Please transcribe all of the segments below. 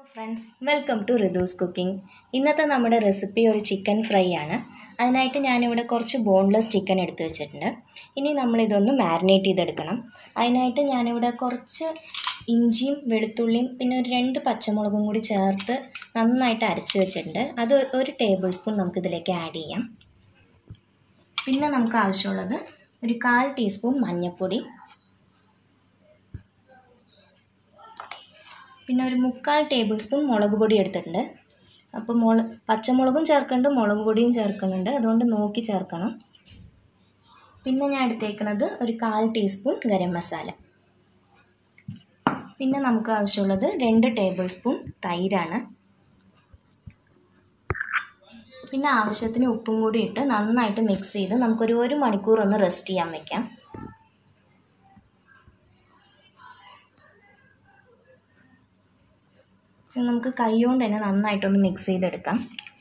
friends welcome to Ritu's cooking ഇന്നത്തെ നമ്മുടെ recipe ഒരു ചിക്കൻ ഫ്രൈ ആണ് അതിനായിട്ട് ഞാനിവിടെ കുറച്ച് ബോൺലെസ് ചിക്കൻ എടുത്ത് വെച്ചിട്ടുണ്ട് ഇനി നമ്മളിതൊന്ന് മാരിനേറ്റ് ചെയ്തെടുക്കണം അതിനായിട്ട് ഞാനിവിടെ കുറച്ച് ഇഞ്ചിയും വെളുത്തുള്ളിയും പിന്നെ ഒരു രണ്ട് പച്ചമുളകും കൂടി ചേർത്ത് നന്നായിട്ട് അരച്ച് വെച്ചിട്ടുണ്ട് അത് ഒരു ടേബിൾ സ്പൂൺ നമുക്കിതിലേക്ക് ആഡ് ചെയ്യാം പിന്നെ നമുക്ക് ആവശ്യമുള്ളത് ഒരു കാൽ ടീസ്പൂൺ മഞ്ഞൾപ്പൊടി പിന്നെ ഒരു മുക്കാൽ ടേബിൾ സ്പൂൺ മുളക് പൊടി എടുത്തിട്ടുണ്ട് അപ്പോൾ മുള പച്ചമുളകും ചേർക്കുന്നുണ്ട് മുളക് പൊടിയും ചേർക്കുന്നുണ്ട് അതുകൊണ്ട് നോക്കി ചേർക്കണം പിന്നെ ഞാൻ എടുത്തേക്കുന്നത് ഒരു കാൽ ടീസ്പൂൺ ഗരം മസാല പിന്നെ നമുക്ക് ആവശ്യമുള്ളത് രണ്ട് ടേബിൾ സ്പൂൺ തൈരാണ് പിന്നെ ആവശ്യത്തിന് ഉപ്പും കൂടി ഇട്ട് നന്നായിട്ട് മിക്സ് ചെയ്ത് നമുക്കൊരു ഒരു മണിക്കൂർ ഒന്ന് റെസ്റ്റ് ചെയ്യാൻ വെക്കാം നമുക്ക് കൈ കൊണ്ട് തന്നെ നന്നായിട്ടൊന്ന് മിക്സ് ചെയ്തെടുക്കാം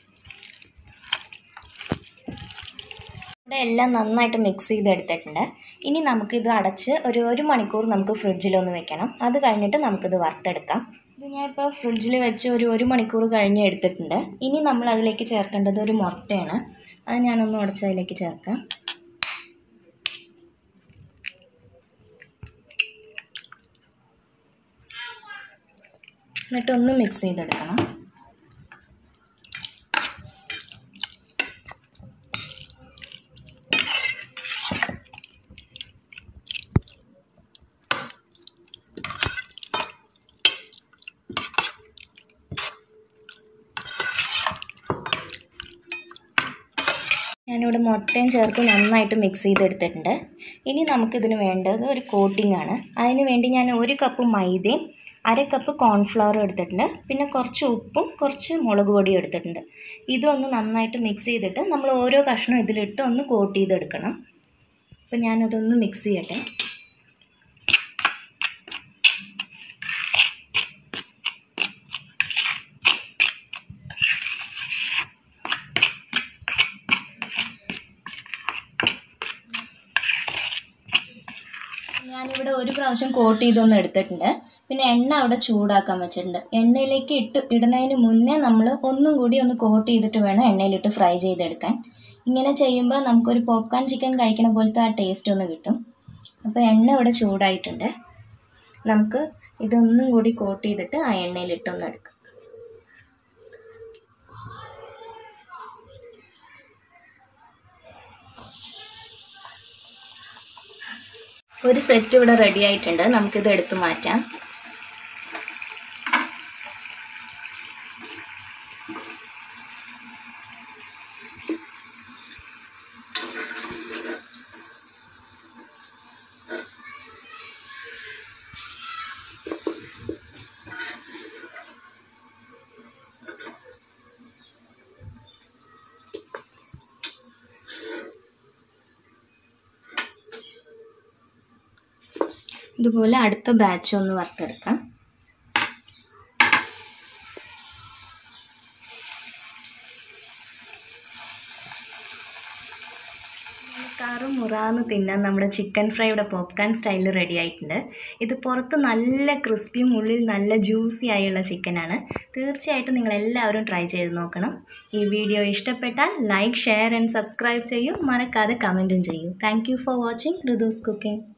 ഇവിടെ എല്ലാം നന്നായിട്ട് മിക്സ് ചെയ്തെടുത്തിട്ടുണ്ട് ഇനി നമുക്കിത് അടച്ച് ഒരു ഒരു മണിക്കൂർ നമുക്ക് ഫ്രിഡ്ജിലൊന്ന് വെക്കണം അത് കഴിഞ്ഞിട്ട് നമുക്കിത് വറുത്തെടുക്കാം ഇത് ഞാൻ ഇപ്പോൾ ഫ്രിഡ്ജിൽ വെച്ച് ഒരു ഒരു മണിക്കൂർ കഴിഞ്ഞ് എടുത്തിട്ടുണ്ട് ഇനി നമ്മൾ അതിലേക്ക് ചേർക്കേണ്ടത് ഒരു മുട്ടയാണ് അത് ഞാനൊന്ന് ഉടച്ച് അതിലേക്ക് ചേർക്കാം എന്നിട്ടൊന്ന് മിക്സ് ചെയ്തെടുക്കണം ഞാനിവിടെ മുട്ടയും ചേർത്ത് നന്നായിട്ട് മിക്സ് ചെയ്തെടുത്തിട്ടുണ്ട് ഇനി നമുക്കിതിന് വേണ്ടത് ഒരു കോട്ടിംഗ് ആണ് അതിന് വേണ്ടി ഞാൻ ഒരു കപ്പ് മൈദയും അര കപ്പ് കോൺഫ്ലവർ എടുത്തിട്ടുണ്ട് പിന്നെ കുറച്ച് ഉപ്പും കുറച്ച് മുളക് പൊടിയും എടുത്തിട്ടുണ്ട് ഇതൊന്ന് നന്നായിട്ട് മിക്സ് ചെയ്തിട്ട് നമ്മൾ ഓരോ കഷ്ണം ഇതിലിട്ട് ഒന്ന് കോട്ട് ചെയ്തെടുക്കണം അപ്പം ഞാനതൊന്ന് മിക്സ് ചെയ്യട്ടെ ഞാനിവിടെ ഒരു പ്രാവശ്യം കോട്ട് ചെയ്തൊന്ന് എടുത്തിട്ടുണ്ട് പിന്നെ എണ്ണ അവിടെ ചൂടാക്കാൻ വെച്ചിട്ടുണ്ട് എണ്ണയിലേക്ക് ഇട്ട് ഇടുന്നതിന് മുന്നേ നമ്മൾ ഒന്നും കൂടി ഒന്ന് കോട്ട് ചെയ്തിട്ട് വേണം എണ്ണയിലിട്ട് ഫ്രൈ ചെയ്തെടുക്കാൻ ഇങ്ങനെ ചെയ്യുമ്പോൾ നമുക്കൊരു പോപ്കോൺ ചിക്കൻ കഴിക്കുന്ന പോലത്തെ ആ ടേസ്റ്റ് ഒന്ന് കിട്ടും അപ്പോൾ എണ്ണ ഇവിടെ ചൂടായിട്ടുണ്ട് നമുക്ക് ഇതൊന്നും കൂടി കോട്ട് ചെയ്തിട്ട് ആ എണ്ണയിലിട്ടൊന്ന് എടുക്കാം ഒരു സെറ്റ് ഇവിടെ റെഡി ആയിട്ടുണ്ട് നമുക്കിത് എടുത്ത് മാറ്റാം ഇതുപോലെ അടുത്ത ബാച്ച് ഒന്ന് വറുത്തെടുക്കാം കറു മുറാന്ന് തിന്നാൻ നമ്മുടെ ചിക്കൻ ഫ്രൈ ഇവിടെ പോപ്കാൻ സ്റ്റൈലിൽ റെഡി ആയിട്ടുണ്ട് ഇത് പുറത്ത് നല്ല ക്രിസ്പിയും ഉള്ളിൽ നല്ല ജ്യൂസി ആയുള്ള ചിക്കനാണ് തീർച്ചയായിട്ടും നിങ്ങൾ എല്ലാവരും ട്രൈ ചെയ്ത് നോക്കണം ഈ വീഡിയോ ഇഷ്ടപ്പെട്ടാൽ ലൈക്ക് ഷെയർ ആൻഡ് സബ്സ്ക്രൈബ് ചെയ്യൂ മറക്കാതെ കമൻറ്റും ചെയ്യൂ thank you for watching Ritu's cooking